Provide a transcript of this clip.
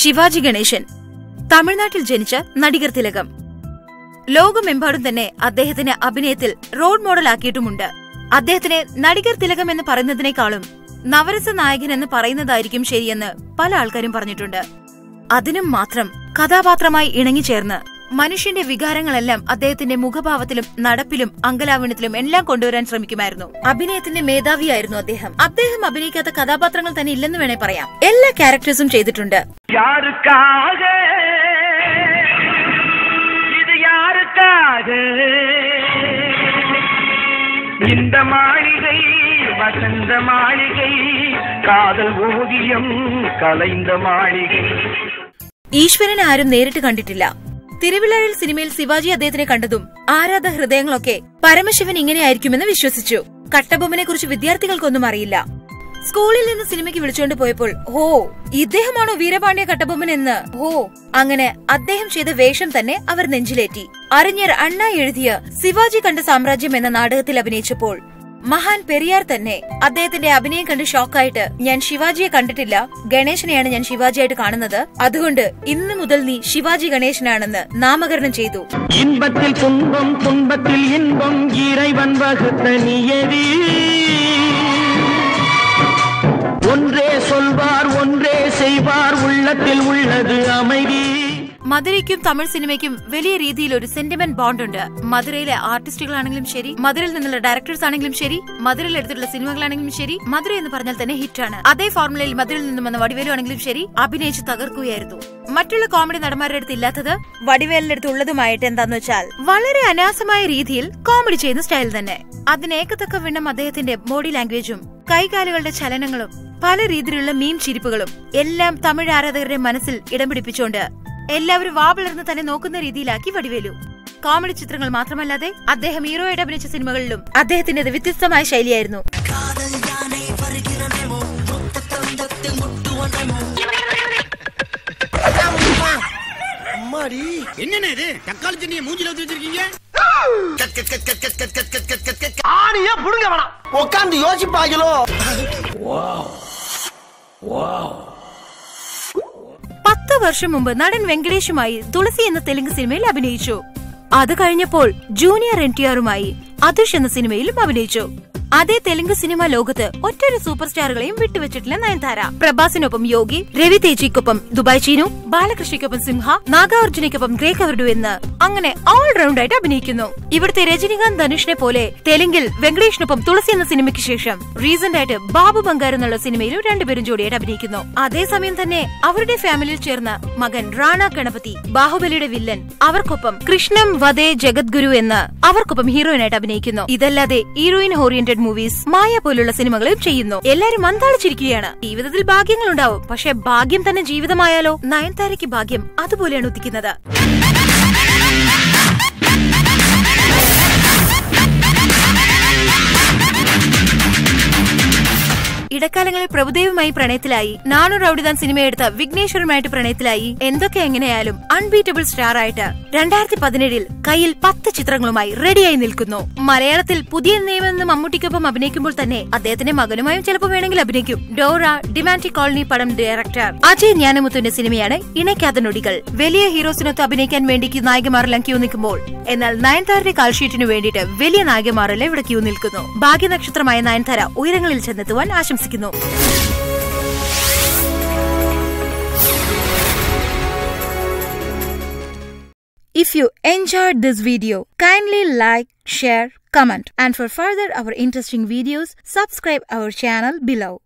ശിവാജി ഗണേശൻ തമിഴ്നാട്ടിൽ ജനിച്ച നടികർ തിലകം ലോകമെമ്പാടും തന്നെ അദ്ദേഹത്തിന് അഭിനയത്തിൽ റോൾ മോഡലാക്കിയിട്ടുമുണ്ട് അദ്ദേഹത്തിനെ നടികർ തിലകം എന്ന് പറയുന്നതിനേക്കാളും നവരസ നായകൻ എന്ന് പറയുന്നതായിരിക്കും ശരിയെന്ന് പല ആൾക്കാരും പറഞ്ഞിട്ടുണ്ട് അതിനും മാത്രം കഥാപാത്രമായി ഇണങ്ങിച്ചേർന്ന് മനുഷ്യന്റെ വികാരങ്ങളെല്ലാം അദ്ദേഹത്തിന്റെ മുഖഭാവത്തിലും നടപ്പിലും അങ്കലാവണ്യത്തിലും എല്ലാം കൊണ്ടുവരാൻ ശ്രമിക്കുമായിരുന്നു അഭിനയത്തിന്റെ മേധാവിയായിരുന്നു അദ്ദേഹം അദ്ദേഹം അഭിനയിക്കാത്ത കഥാപാത്രങ്ങൾ തന്നെ ഇല്ലെന്ന് വേണേ പറയാം എല്ലാ ക്യാരക്ടേഴ്സും ചെയ്തിട്ടുണ്ട് யாருக்காக இது யாருக்காக இந்த மாளிகை வசந்த மாளிகை காதல் ஓவியம் கலைந்த மாளிகை ഈശ്വരനെ ആരും നേരിട്ട് കണ്ടിട്ടില്ല തിരുവിഴയിൽ സിനിമയിൽ ശിവാജി അദ്ദേഹത്തിനെ കണ്ടതും ആരാധ ഹൃദയങ്ങളൊക്കെ പരമശിവൻ ഇങ്ങനെയായിരിക്കുമെന്ന് വിശ്വസിച്ചു കട്ടബൊമ്മനെ കുറിച്ച് വിദ്യാർത്ഥികൾക്കൊന്നും അറിയില്ല സ്കൂളിൽ നിന്ന് സിനിമയ്ക്ക് വിളിച്ചുകൊണ്ട് പോയപ്പോൾ ഹോ ഇദ്ദേഹമാണോ വീരപാണ്ഡ്യ കട്ടബൊമ്മൻ എന്ന് ഹോ അങ്ങനെ അദ്ദേഹം ചെയ്ത വേഷം തന്നെ അവർ നെഞ്ചിലേറ്റി അറിഞ്ഞർ അണ്ണ എഴുതിയ ശിവാജി കണ്ട സാമ്രാജ്യം എന്ന നാടകത്തിൽ അഭിനയിച്ചപ്പോൾ മഹാൻ പെരിയാർ തന്നെ അദ്ദേഹത്തിന്റെ അഭിനയം കണ്ട് ഷോക്കായിട്ട് ഞാൻ ശിവാജിയെ കണ്ടിട്ടില്ല ഗണേശനെയാണ് ഞാൻ ശിവാജിയായിട്ട് കാണുന്നത് അതുകൊണ്ട് ഇന്നു മുതൽ നീ ശിവാജി ഗണേശനാണെന്ന് നാമകരണം ചെയ്തു இன்பத்தில் துன்பம் துன்பத்தில் இன்பம் இறைவன் வகுத்த நியதி ஒன்றே சொல்வார் ஒன்றே செய்வார் உள்ளத்தில் உள்ளது அமைதி മധുരയ്ക്കും തമിഴ് സിനിമയ്ക്കും വലിയ രീതിയിൽ ഒരു സെന്റിമെന്റ് ബോണ്ട് ഉണ്ട് മധുരയിലെ ആർട്ടിസ്റ്റുകളാണെങ്കിലും ശരി മധുരയിൽ നിന്നുള്ള ഡയറക്ടേഴ്സ് ആണെങ്കിലും ശരി മധുരയിൽ എടുത്തിട്ടുള്ള സിനിമകളാണെങ്കിലും ശരി മധുര എന്ന് പറഞ്ഞാൽ തന്നെ ഹിറ്റാണ് അതേ ഫോർമുലയിൽ മധുരയിൽ നിന്നും വന്ന വടിവേലു ആണെങ്കിലും ശരി അഭിനയിച്ച് തകർക്കുകയായിരുന്നു മറ്റുള്ള കോമഡി നടന്മാരുടെ അടുത്ത് ഇല്ലാത്തത് വടിവേലിന്റെ അടുത്ത് ഉള്ളതുമായിട്ട് എന്താന്ന് വെച്ചാൽ വളരെ അനാസമായ രീതിയിൽ കോമഡി ചെയ്യുന്ന സ്റ്റൈൽ തന്നെ അതിനേക്കത്തക്ക വിണ്ണം അദ്ദേഹത്തിന്റെ ബോഡി ലാംഗ്വേജും കൈകാലുകളുടെ ചലനങ്ങളും പല രീതിയിലുള്ള മീൻ ചിരിപ്പുകളും എല്ലാം തമിഴ് ആരാധകരുടെ മനസ്സിൽ ഇടം പിടിപ്പിച്ചുകൊണ്ട് എല്ലാവരും വാപിളർന്ന് തന്നെ നോക്കുന്ന രീതിയിലാക്കി വടിവേലു കോമഡി ചിത്രങ്ങൾ മാത്രമല്ലാതെ അദ്ദേഹം ഹീറോയുടെ അഭിനയിച്ച സിനിമകളിലും അദ്ദേഹത്തിന്റേത് വ്യത്യസ്തമായ ശൈലിയായിരുന്നു என்னண்ணே இது தக்காளி சட்னியை மூஞ்சில ஊத்தி வச்சிருக்கீங்க ஆணியே புடுங்க வேணாம் உட்காந்து யோசிப்பாங்களோ പത്ത് വർഷം മുമ്പ് നടൻ വെങ്കടേഷുമായി തുളസി എന്ന തെലുങ്ക് സിനിമയിൽ അഭിനയിച്ചു അത് കഴിഞ്ഞപ്പോൾ ജൂനിയർ എൻ ടി ആറുമായി അതുഷ് എന്ന സിനിമയിലും അഭിനയിച്ചു അതേ തെലുങ്ക് സിനിമ ലോകത്ത് ഒറ്റൊരു സൂപ്പർ സ്റ്റാറുകളെയും വിട്ടുവച്ചിട്ടില്ല നയൻതാര പ്രഭാസിനൊപ്പം യോഗി രവി തേജിക്കൊപ്പം ദുബായ് ചീനു ബാലകൃഷ്ണയ്ക്കൊപ്പം സിംഹ നാഗാർജുനയ്ക്കൊപ്പം ഗ്രേ കവർഡു എന്ന് അങ്ങനെ ഓൾ റൗണ്ട് ആയിട്ട് അഭിനയിക്കുന്നു ഇവിടുത്തെ രജനികാന്ത് ധനുഷിനെ പോലെ തെലുങ്കിൽ വെങ്കടേഷിനൊപ്പം തുളസി എന്ന സിനിമയ്ക്ക് ശേഷം റീസെന്റ് ആയിട്ട് ബാബു ബംഗാർ എന്നുള്ള സിനിമയിലും രണ്ടുപേരും ജോഡിയായിട്ട് അഭിനയിക്കുന്നു അതേസമയം തന്നെ അവരുടെ ഫാമിലിയിൽ ചേർന്ന മകൻ റാണ ഗണപതി ബാഹുബലിയുടെ വില്ലൻ അവർക്കൊപ്പം കൃഷ്ണം വദേ ജഗദ്ഗുരു എന്ന് അവർക്കൊപ്പം ഹീറോയിനായിട്ട് അഭിനയിക്കുന്നു ഇതല്ലാതെ ഹീറോയിൻ ഓറിയന്റഡ് മൂവീസ് മായ പോലുള്ള സിനിമകളും ചെയ്യുന്നു എല്ലാരും മന്താളിച്ചിരിക്കുകയാണ് ജീവിതത്തിൽ ഭാഗ്യങ്ങൾ ഉണ്ടാവും പക്ഷെ ഭാഗ്യം തന്നെ ജീവിതമായാലോ നയൻതാരയ്ക്ക് ഭാഗ്യം അതുപോലെയാണ് ഉദിക്കുന്നത് ഇടക്കാലങ്ങളിൽ പ്രഭുദേവുമായി പ്രണയത്തിലായി നാണു റൌഡിദാൻ സിനിമയെടുത്ത വിഘ്നേശ്വരുമായിട്ട് പ്രണയത്തിലായി എന്തൊക്കെ എങ്ങനെയായാലും അൺബീറ്റബിൾ സ്റ്റാർ ആയിട്ട് രണ്ടായിരത്തി പതിനേഴിൽ കയ്യിൽ പത്ത് ചിത്രങ്ങളുമായി റെഡിയായി നിൽക്കുന്നു മലയാളത്തിൽ പുതിയ നിയമം മമ്മൂട്ടിക്കൊപ്പം അഭിനയിക്കുമ്പോൾ തന്നെ അദ്ദേഹത്തിന്റെ മകനുമായും ചിലപ്പോൾ വേണമെങ്കിൽ അഭിനയിക്കും ഡോറ ഡിമാൻറ്റി കോളനി പടം ഡയറക്ടർ അജയ് ജ്ഞാനമുത്തുവിന്റെ സിനിമയാണ് ഇണയ്ക്കാത്ത നൊടികൾ വലിയ ഹീറോസിനൊത്ത് അഭിനയിക്കാൻ വേണ്ടി നായികമാരെല്ലാം ക്യൂ നിൽക്കുമ്പോൾ എന്നാൽ നയൻതാരയുടെ കാൽഷീറ്റിന് വേണ്ടിയിട്ട് വലിയ നായികമാരെല്ലാം ഇവിടെ ക്യൂ നിൽക്കുന്നു ഭാഗ്യനക്ഷത്രമായ നയൻതാര ഉയരങ്ങളിൽ ചെന്നെത്തുവാൻ ആശംസിക്കുന്നു If you enjoyed this video, kindly like, share, comment and for further our interesting videos, subscribe our channel below.